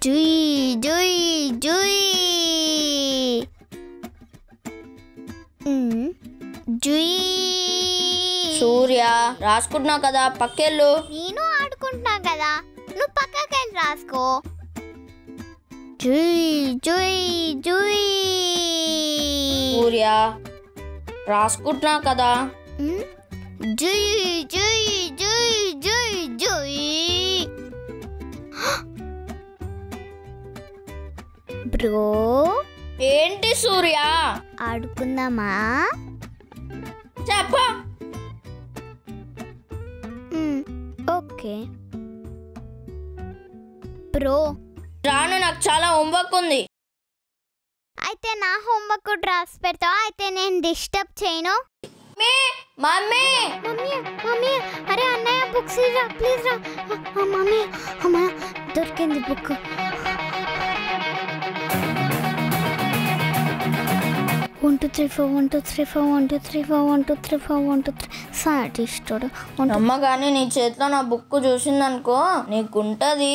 జుయ్ జుయ్ జుయ్ మ్, జుయ్ సూర్య రాసుకుంటున్నావు కదా పక్కెళ్ళు నేను ఆడుకుంటున్నా కదా నువ్వు పక్కకి వెళ్ళి రాసుకో జుయ్ జుయ్ జుయ్ సూర్య రాసుకుంటున్నావు కదా మ్, జుయ్ జుయ్ జుయ్ జుయ్ జుయ్ బ్రో ఏంటి సూర్య ఆడుకుందామా చెప్ప మ్, ఓకే బ్రో రాను నాకు చాలా హోంవర్క్ ఉంది అయితే నా హోంవర్క్ కూడా రాసి పెడతావా అయితే నేను డిస్టర్బ్ చేయను మమ్మీ మమ్మీ మమ్మీ మమ్మీ అరే అన్నయ్య బుక్స్ రా ప్లీజ్ రా ఆ, ఆ, మమ్మీ అమ్మా దొరికింది book one two three four one two three four one two three four one two three four one two three సాటిస్టోడు వన్ టూ అమ్మ కానీ నీ చేతిలో నా బుక్ చూసిందనుకో నీకుంటది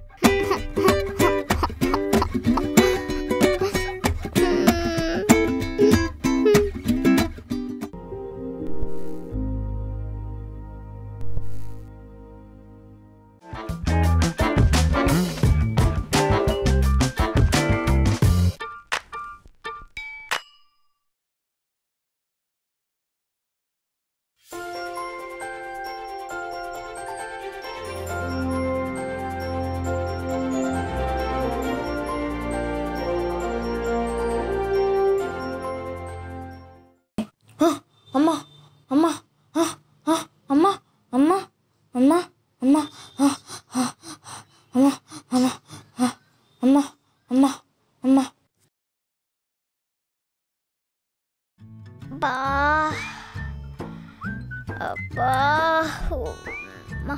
అమ్మ అమ్మ ఆ, ఆ, అమ్మ అమ్మ అమ్మ అమ్మ ఆ, ఆ, అమ్మ అమ్మ ఆ, అమ్మ అమ్మ అమ్మ బా అబ్బా ఉమ్మా.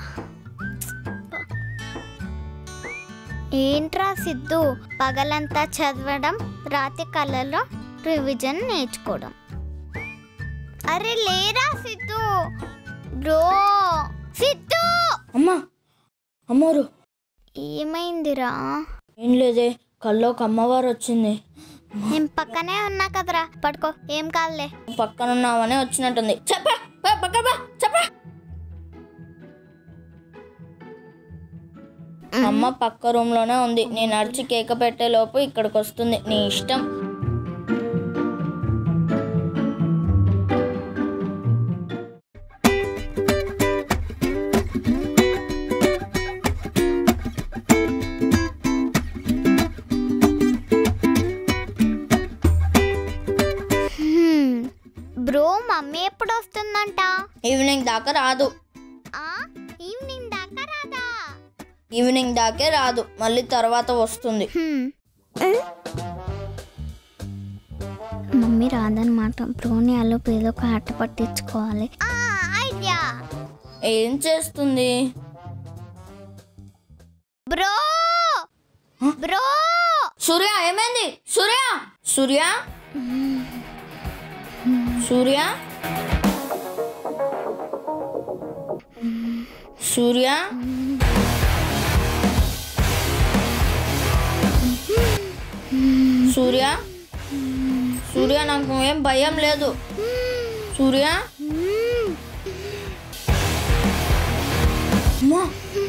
ఏంట్రా సిద్ధు పగలంతా చదవడం రాత్రి కళ్ళలో రివిజన్ నేర్చుకోవడం అరే లేరా సిద్ధు బ్రో సిద్ధు అమ్మ అమ్మోరు ఏమైందిరా ఏం లేదే కల్లోకి అమ్మవారు వచ్చింది నేను పక్కనే ఉన్నా కదరా పడుకో ఏం కాదులే పక్కనున్నావనే వచ్చినట్టుంది చెప్ప పక్క చెప్ప అమ్మ పక్క రూమ్ లోనే ఉంది నేను అరిచి కేక పెట్టే లోపు ఇక్కడికి వస్తుంది నీ ఇష్టం హ్మ్. బ్రో మమ్మీ ఎప్పుడు వస్తుందంట ఈవినింగ్ దాకా రాదు ఆ ఈవినింగ్ దాకా రాదా ఈవినింగ్ దాకే రాదు మళ్ళీ తర్వాత వస్తుంది హ్మ్. మమ్మీ రాదనమాట బ్రోని అలో ఏదో ఒక ఆట పట్టించుకోవాలి ఐడియా ఏం చేస్తుంది బ్రో బ్రో సూర్య ఏమైంది సూర్య సూర్య సూర్య సూర్య సూర్య సూర్య నాకు ఏం భయం లేదు సూర్య అమ్మా,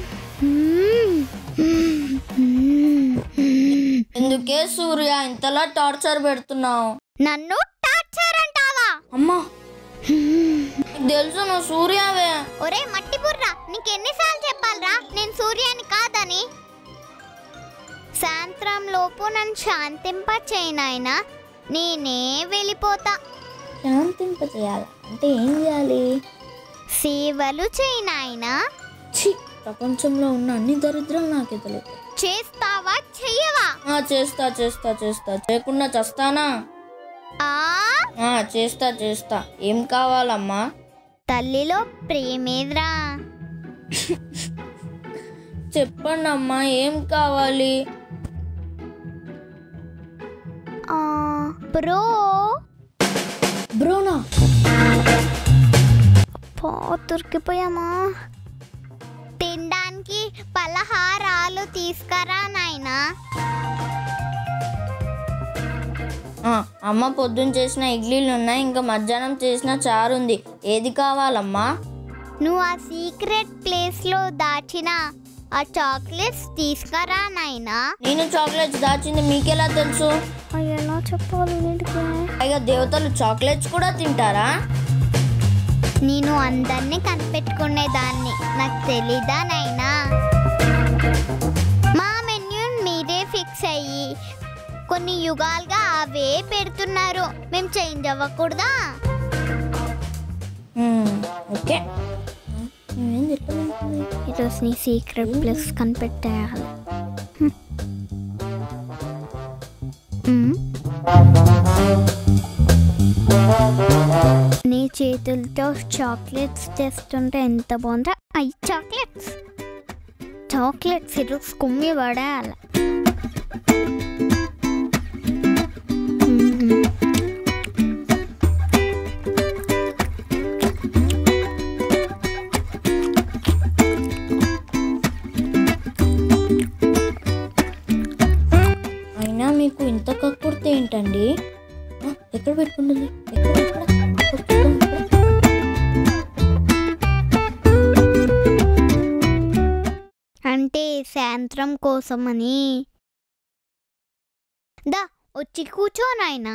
ఎందుకే సూర్య ఇంతలా టార్చర్ పెడుతున్నావు నన్ను టార్చర్ అంటావా అమ్మా నీకు తెలుసు నువ్వు సూర్యవే ఒరే మట్టి బుర్ర నీకెన్నిసార్లు చెప్పాలరా నేను సూర్యాని కాదని సాయంత్రం లోపు నన్ను శాంతింప చేయనాయనా నేనే వెళ్ళిపోతా శాంతింప చేయాలి అంటే ఏం చేయాలి సేవలు చేయనాయనా ఛీ ప్రపంచంలో ఉన్న అన్ని దరిద్రాలు నాకే తెలియదు చేస్తావా చెయ్యవా ఆ, చేస్తా చేస్తా చేస్తా చేయకుండా చేస్తానా ఆ ఆ, చేస్తా చేస్తా ఏం కావాలమ్మా తల్లిలో ప్రేమేదిరా చెప్పండి అమ్మా ఏం కావాలి ఆ, బ్రో బ్రోనా పో దొరికిపోయామా తినడానికి పలహారాలు తీసుకురా నాయనా నాయనా ఆ, అమ్మ పొద్దున్న చేసిన ఇడ్లీలు ఉన్నాయి ఇంకా మధ్యాహ్నం చేసిన చారు ఉంది ఏది కావాలమ్మా నువ్వు ఆ సీక్రెట్ ప్లేస్లో దాచిన ఆ చాక్లెట్స్ తీసుకురా నాయనా నేను చాక్లెట్స్ దాచింది మీకెలా తెలుసు ఎలా చెప్పాలి పైగా దేవతలు చాక్లెట్స్ కూడా తింటారా నేను అందరినీ కనిపెట్టుకునేదాన్ని నాకు తెలీదా నైనా మా మెన్యూ మీరే ఫిక్స్ అయ్యి కొన్ని యుగాలుగా అవే పెడుతున్నారు మేము చేంజ్ అవ్వకూడదా మ్మ్, ఓకే ఏం చెప్పాలి? ఈరోజు నీ సీక్రెట్ ప్లేస్ కనిపెట్టేయాలి హ్మ్. హ్మ్. నీ చేతులతో చాక్లెట్స్ తెస్తుంటే ఎంత బాగుందా అయ్యి చాక్లెట్స్ చాక్లెట్స్ ఈరోజు కుమ్మి పడేయాలి మ్మ్. అయినా మీకు ఇంత కక్కుర్తి ఏంటండి ఆ, ఎక్కడ పెట్టుకుంటుంది ఎక్కడ, ఎక్కడ? ఎక్కడ, ఎక్కడ? అంటే సాయంత్రం కోసమని దా వచ్చి కూర్చో నాయనా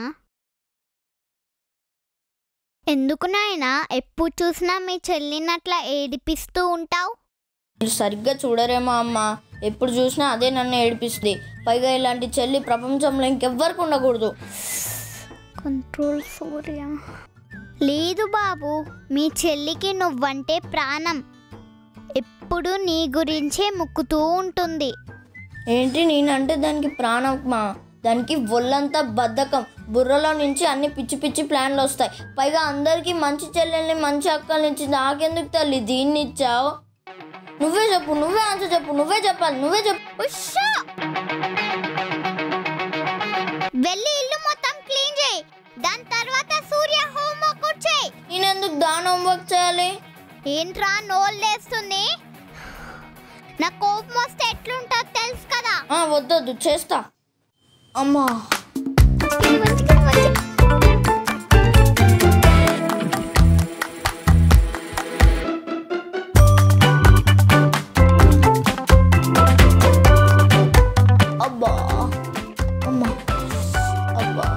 ఎందుకు నాయనా ఎప్పుడు చూసినా మీ చెల్లినట్లా ఏడిపిస్తూ ఉంటావు మీరు సరిగ్గా చూడరేమో అమ్మ ఎప్పుడు చూసినా అదే నన్ను ఏడిపిస్తుంది పైగా ఇలాంటి చెల్లి ప్రపంచంలో ఇంకెవ్వరికి ఉండకూడదు కంట్రోల్ సూర్య లేదు బాబు మీ చెల్లికి నువ్వంటే ప్రాణం ఎప్పుడు నీ గురించే ముక్కుతూ ఉంటుంది ఏంటి నేనంటే దానికి ప్రాణమా దానికి ఒళ్ళంతా బద్ధకం బుర్రలో నుంచి అన్ని పిచ్చి పిచ్చి ప్లాన్లు వస్తాయి పైగా అందరికీ మంచి చెల్లెల్ని మంచి అక్కల్ని ఇచ్చి నాకెందుకు తల్లి దీన్ని ఇచ్చావు నువ్వే చెప్పు నువ్వే ఆన్సర్ చెప్పు నువ్వే చెప్పాలి నువ్వే చెప్పు ఉష్షా! వెళ్ళి ఇల్లు మొత్తం క్లీన్ చేయి దాని తర్వాత సూర్య హోంవర్క్ వచ్చేయి నేనెందుకు దాని హోంవర్క్ చేయాలి ఏంట్రా నోళ్ళు లేస్తుంది నా కోపం వస్తే ఎట్లుంటుందో తెలుసు కదా ఆ, వద్దొద్దు చేస్తా అమ్మా అబ్బా అమ్మా అబ్బా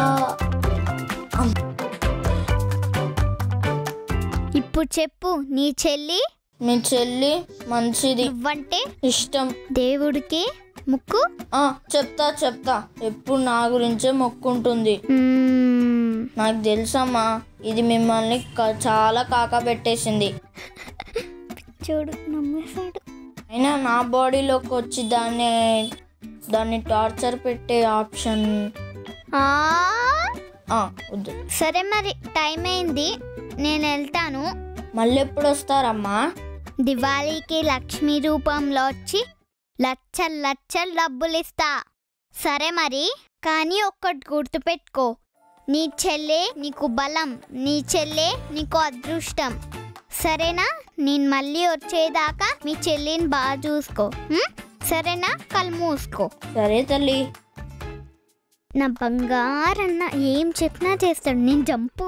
ఇప్పుడు చెప్పు నీ చెల్లి మీ చెల్లి మంచిది నువ్వంటే ఇష్టం దేవుడికి ముక్కు ఆ, చెప్తా చెప్తా ఎప్పుడు నా గురించే మొక్కుంటుంది మ్మ్. నాకు తెలుసమ్మా ఇది మిమ్మల్ని క- చాలా కాకా పెట్టేసింది చూడు నమ్మేశాడు అయినా నా బాడీలోకి వచ్చి దాన్ని దాన్ని టార్చర్ పెట్టే ఆప్షన్ ఆ, ఆ, వద్దు సరే మరి టైం అయింది నేను వెళ్తాను మళ్ళీ ఎప్పుడు వస్తారమ్మా దివాళీకి లక్ష్మీ రూపంలో వచ్చి లచ్చలు లచ్చలు డబ్బులు ఇస్తా సరే మరి కానీ ఒక్కటి గుర్తుపెట్టుకో నీ చెల్లె నీకు బలం నీ చెల్లె నీకు అదృష్టం సరేనా నేను మళ్ళీ వచ్చేదాకా మీ చెల్లిని బాగా చూసుకో ఉం? సరేనా కళ్ళు మూసుకో సరే తల్లి నా బంగారన్న ఏం చెప్పినా చేస్తాడు నేను జంపు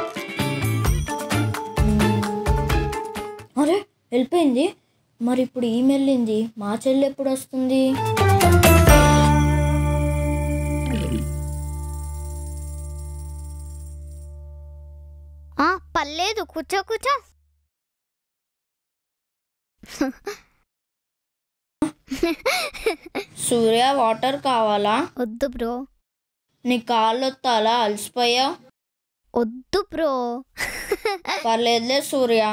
అరే వెళ్ళిపోయింది మరి ఇప్పుడు ఈమె వెళ్ళింది మా చెల్లి ఎప్పుడు వస్తుంది ఆ పర్లేదు కూర్చో కూర్చో సూర్య వాటర్ కావాలా వద్దు బ్రో నీ కాళ్ళు వస్తాలా అలసిపోయా వద్దు బ్రో పర్లేదులే సూర్య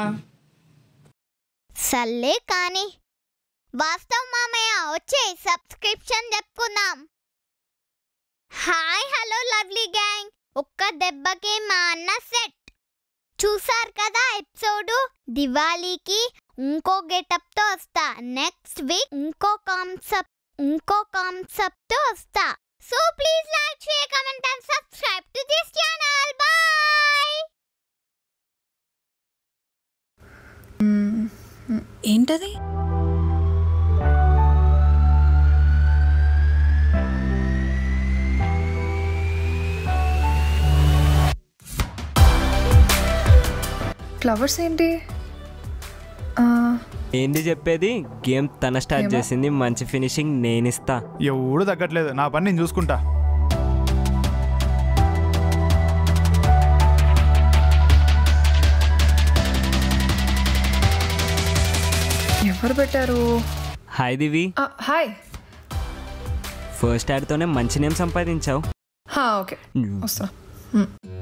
సర్లే కానీ వాస్తవ్ మామయ్య వచ్చే సబ్స్క్రిప్షన్ చెప్పుకుందాం హాయ్ హలో లవ్లీ గ్యాంగ్ ఒక్క దెబ్బకి మా అన్న సెట్ చూసారు కదా ఎపిసోడ్ దివాళీకి ఇంకో గెటప్ తో వస్తా నెక్స్ట్ వీక్ ఇంకో కాన్సెప్ట్ ఇంకో కాన్సెప్ట్ తో వస్తా so please like share comment and subscribe to this channel bye ఏంటది ఫ్లవర్స్ ఏంటి ఆ, ఏంది చెప్పేది గేమ్ తన స్టార్ట్ ఏమో? చేసింది మంచి ఫినిషింగ్ నేనిస్తా ఎవడు తగ్గట్లేదు నా పని నేను చూసుకుంటా ఎవరు పెట్టారు హాయ్ దివి ఆ, హాయ్ ఫస్ట్ యాడ్తోనే మంచి నేమ్ సంపాదించావు హా, ఓకే వస్తా హ్మ్.